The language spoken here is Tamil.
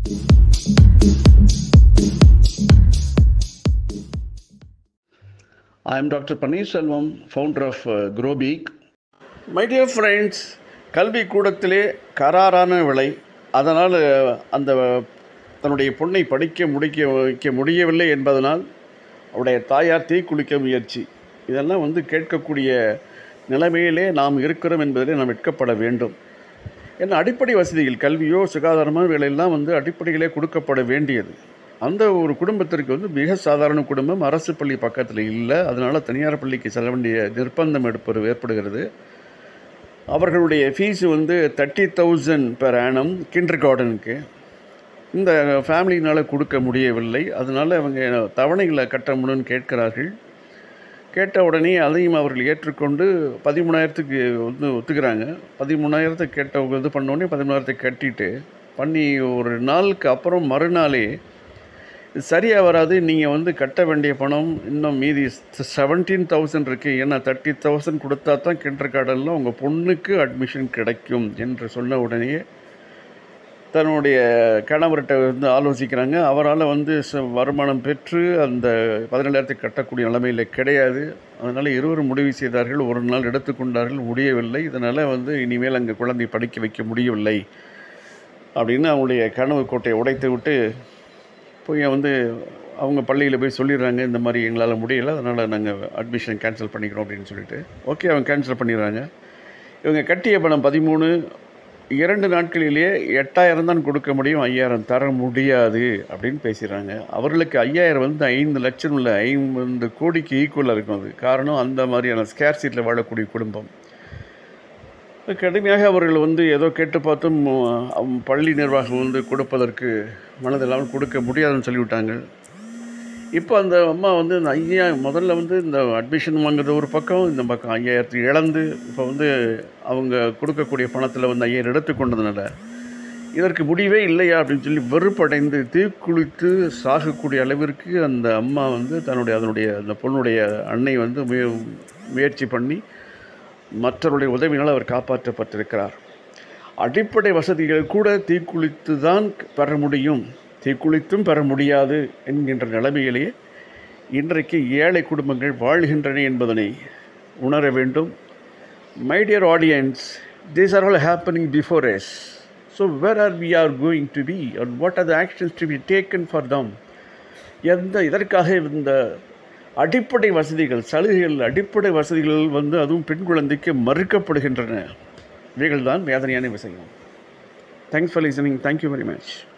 I am Dr. Panneerselvam, founder of uh, Growbeak. My dear friends கல்வி கூடத்திலே கராரான விலை அதனால் அந்த தன்னுடைய பொண்ணை படிக்க முடிக்க வைக்க முடியவில்லை என்பதனால் அவருடைய தாயார் தீக்குளிக்க முயற்சி இதெல்லாம் வந்து கேட்கக்கூடிய நிலைமையிலே நாம் இருக்கிறோம் என்பதிலே நாம் வெட்கப்பட வேண்டும் ஏன்னா அடிப்படை வசதிகள் கல்வியோ சுகாதாரமோ இவைகளெல்லாம் வந்து அடிப்படையிலே கொடுக்கப்பட வேண்டியது அந்த ஒரு குடும்பத்திற்கு வந்து மிக சாதாரண குடும்பம் அரசு பள்ளி பக்கத்தில் இல்லை அதனால் தனியார் பள்ளிக்கு செல்ல வேண்டிய நிர்பந்தம் எடுப்பது ஏற்படுகிறது அவர்களுடைய ஃபீஸ் வந்து தேர்ட்டி தௌசண்ட் பெர் ஆனம் கிண்டர் கார்டனுக்கு இந்த ஃபேமிலினால் கொடுக்க முடியவில்லை அதனால் அவங்க தவணைகளை கட்ட முடியும்னு கேட்கிறார்கள் கேட்ட உடனே அதையும் அவர்கள் ஏற்றுக்கொண்டு பதிமூணாயிரத்துக்கு வந்து ஒத்துக்கிறாங்க பதிமூணாயிரத்தை கேட்டவங்க இது பண்ண உடனே பதிமூணாயிரத்தை கட்டிட்டு பண்ணி ஒரு நாளுக்கு அப்புறம் மறுநாளே இது சரியாக வராது நீங்கள் வந்து கட்ட வேண்டிய பணம் இன்னும் மீதி செவன்டீன் தௌசண்ட் இருக்குது ஏன்னா தேர்ட்டி தௌசண்ட் கொடுத்தா தான் கிண்டர் கார்டனில் உங்கள் பொண்ணுக்கு அட்மிஷன் கிடைக்கும் என்று சொன்ன உடனே தன்னுடைய கணவர்கிட்ட வந்து ஆலோசிக்கிறாங்க அவரால் வந்து ச- வருமானம் பெற்று அந்த பதினேழாயிரத்தை கட்டக்கூடிய நிலைமையில் கிடையாது அதனால் இருவரும் முடிவு செய்தார்கள் ஒரு நாள் எடுத்துக்கொண்டார்கள் முடியவில்லை இதனால் வந்து இனிமேல் அங்கே குழந்தை படிக்க வைக்க முடியவில்லை அப்படின்னு அவங்களுடைய கனவு கோட்டையை உடைத்து விட்டு போய் வந்து அவங்க பள்ளியில் போய் சொல்லிடுறாங்க இந்த மாதிரி எங்களால் முடியல அதனால் நாங்கள் அட்மிஷன் கேன்சல் பண்ணிக்கிறோம் அப்படின்னு சொல்லிட்டு ஓகே அவங்க கேன்சல் பண்ணிடுறாங்க இவங்க கட்டிய பணம் பதிமூணு இரண்டு நாட்களிலேயே எட்டாயிரம் தான் கொடுக்க முடியும் ஐயாயிரம் தர முடியாது அப்படின்னு பேசிடுறாங்க அவர்களுக்கு ஐயாயிரம் வந்து ஐந்து லட்சம் உள்ள ஐந்து கோடிக்கு ஈக்குவலாக இருக்கும் அது காரணம் அந்த மாதிரியான ஸ்கேர் சீட்டில் வாழக்கூடிய குடும்பம் கடுமையாக அவர்கள் வந்து ஏதோ கேட்டு பார்த்தும் அம், பள்ளி நிர்வாகம் வந்து கொடுப்பதற்கு மனதில்லாமல் கொடுக்க முடியாதுன்னு சொல்லிவிட்டாங்க இப்போ அந்த அம்மா வந்து இந்த ஐயா முதல்ல வந்து இந்த அட்மிஷன் வாங்குறது ஒரு பக்கம் இந்த பக்கம் ஐயாயிரத்து இழந்து இப்போ வந்து அவங்க கொடுக்கக்கூடிய பணத்தில் வந்து ஐயாயிரம் எடுத்துக்கொண்டதுனால இதற்கு முடிவே இல்லையா அப்படின்னு சொல்லி வெறுப்படைந்து தீக்குளித்து சாகக்கூடிய அளவிற்கு அந்த அம்மா வந்து தன்னுடைய அதனுடைய அந்த பொண்ணுடைய அன்னை வந்து முய முயற்சி பண்ணி மற்றவருடைய உதவினால் அவர் காப்பாற்றப்பட்டிருக்கிறார் அடிப்படை வசதிகள் கூட தீக்குளித்து தான் பெற முடியும் தீக்குளித்தும் பெற முடியாது என்கின்ற நிலைமையிலேயே இன்றைக்கு ஏழை குடும்பங்கள் வாழ்கின்றன என்பதனை உணர வேண்டும் my dear audience these are all happening before yes so where are we are going to be and what are the actions to be taken for them எந்த இதற்காக இந்த அடிப்படை வசதிகள் சலுகைகள் அடிப்படை வசதிகள் வந்து அதுவும் பெண் குழந்தைக்கு மறுக்கப்படுகின்றன இவைகள் தான் வேதனையான விஷயம் thanks for listening thank you very much